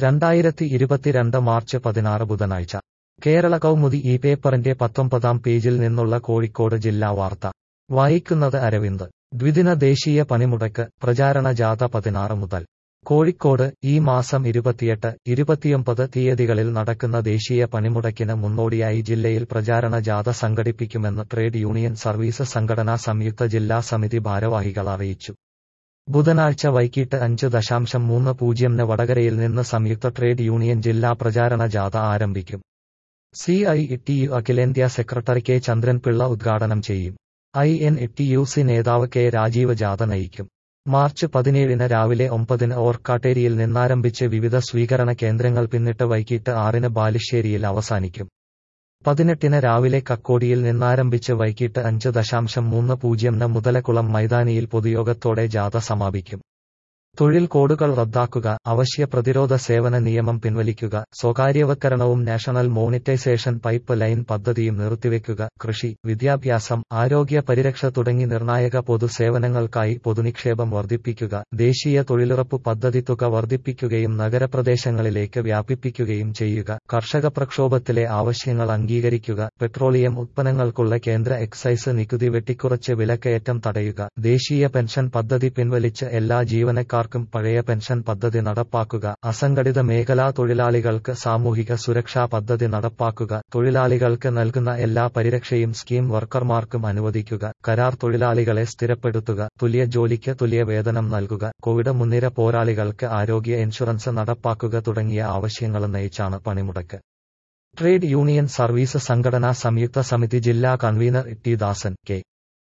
രണ്ടായിരത്തി ഇരുപത്തിരണ്ട് മാർച്ച് പതിനാറ് ബുധനാഴ്ച കേരള കൗമുദി ഈ പേപ്പറിന്റെ പത്തൊമ്പതാം പേജിൽ നിന്നുള്ള കോഴിക്കോട് ജില്ലാ വാർത്ത വായിക്കുന്നത് അരവിന്ദ് ദ്വിദിന ദേശീയ പണിമുടക്ക് പ്രചാരണ ജാഥ പതിനാറ് മുതൽ കോഴിക്കോട് ഈ മാസം ഇരുപത്തിയെട്ട് ഇരുപത്തിയൊമ്പത് തീയതികളിൽ നടക്കുന്ന ദേശീയ പണിമുടക്കിന് മുന്നോടിയായി ജില്ലയിൽ പ്രചാരണ ജാഥ സംഘടിപ്പിക്കുമെന്ന് ട്രേഡ് യൂണിയൻ സർവീസ് സംഘടനാ സംയുക്ത ജില്ലാ സമിതി ഭാരവാഹികൾ അറിയിച്ചു ബുധനാഴ്ച വൈകിട്ട് അഞ്ച് ദശാംശം മൂന്ന് പൂജ്യംന് വടകരയിൽ നിന്ന് സംയുക്ത ട്രേഡ് യൂണിയൻ ജില്ലാ പ്രചാരണ ജാഥ ആരംഭിക്കും സി ഐ ടി യു അഖിലേന്ത്യാ സെക്രട്ടറി കെ ചന്ദ്രൻപിള്ള ഉദ്ഘാടനം ചെയ്യും I N T U C നേതാവ് കെ രാജീവ് ജാഥ നയിക്കും മാർച്ച് പതിനേഴിന് രാവിലെ ഒമ്പതിന് ഓർക്കാട്ടേരിയിൽ നിന്നാരംഭിച്ച് വിവിധ സ്വീകരണ കേന്ദ്രങ്ങൾ പിന്നിട്ട് വൈകിട്ട് ആറിന് ബാലുശ്ശേരിയിൽ അവസാനിക്കും പതിനെട്ടിന് രാവിലെ കക്കോടിയിൽ നിന്നാരംഭിച്ച് വൈകിട്ട് അഞ്ച് ദശാംശം മൂന്ന് പൂജ്യംന് മുതലക്കുളം മൈതാനിയിൽ പൊതുയോഗത്തോടെ ജാഥ സമാപിക്കും തൊഴിൽ കോഡുകൾ റദ്ദാക്കുക അവശ്യ പ്രതിരോധ സേവന നിയമം പിൻവലിക്കുക സ്വകാര്യവൽക്കരണവും നാഷണൽ മോണിറ്റൈസേഷൻ പൈപ്പ് ലൈൻ പദ്ധതിയും നിർത്തിവെക്കുക കൃഷി വിദ്യാഭ്യാസം ആരോഗ്യ പരിരക്ഷ തുടങ്ങി നിർണായക പൊതുസേവനങ്ങൾക്കായി പൊതുനിക്ഷേപം വർദ്ധിപ്പിക്കുക ദേശീയ തൊഴിലുറപ്പ് പദ്ധതി തുക വർദ്ധിപ്പിക്കുകയും നഗരപ്രദേശങ്ങളിലേക്ക് വ്യാപിപ്പിക്കുകയും ചെയ്യുക കർഷക പ്രക്ഷോഭത്തിലെ ആവശ്യങ്ങൾ അംഗീകരിക്കുക പെട്രോളിയം ഉത്പന്നങ്ങൾക്കുള്ള കേന്ദ്ര എക്സൈസ് നികുതി വെട്ടിക്കുറച്ച് വിലക്കയറ്റം തടയുക ദേശീയ പെൻഷൻ പദ്ധതി പിൻവലിച്ച് എല്ലാ ജീവനക്കാർ ജീവനക്കാർക്കും പഴയ പെൻഷൻ പദ്ധതി നടപ്പാക്കുക അസംഘടിത മേഖലാ തൊഴിലാളികൾക്ക് സാമൂഹിക സുരക്ഷാ പദ്ധതി നടപ്പാക്കുക തൊഴിലാളികൾക്ക് നൽകുന്ന എല്ലാ പരിരക്ഷയും സ്കീം വർക്കർമാർക്കും അനുവദിക്കുക കരാർ തൊഴിലാളികളെ സ്ഥിരപ്പെടുത്തുക തുല്യ ജോലിക്ക് തുല്യ വേതനം നൽകുക കോവിഡ് മുൻനിര പോരാളികൾക്ക് ആരോഗ്യ ഇൻഷുറൻസ് നടപ്പാക്കുക തുടങ്ങിയ ആവശ്യങ്ങൾ നയിച്ചാണ് പണിമുടക്ക് ട്രേഡ് യൂണിയൻ സർവീസ് സംഘടനാ സംയുക്ത സമിതി ജില്ലാ convener T Dasan K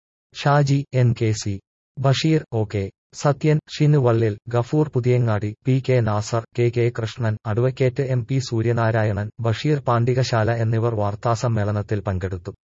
Shaji N K C Basheer O K Sathyan Shinu Vallil Gafoor Puthiyangadi P K Nasar K K Krishnan advocate M P Suryanarayanan Basheer Pandikasala എന്നിവർ വാർത്താസമ്മേളനത്തിൽ പങ്കെടുത്തു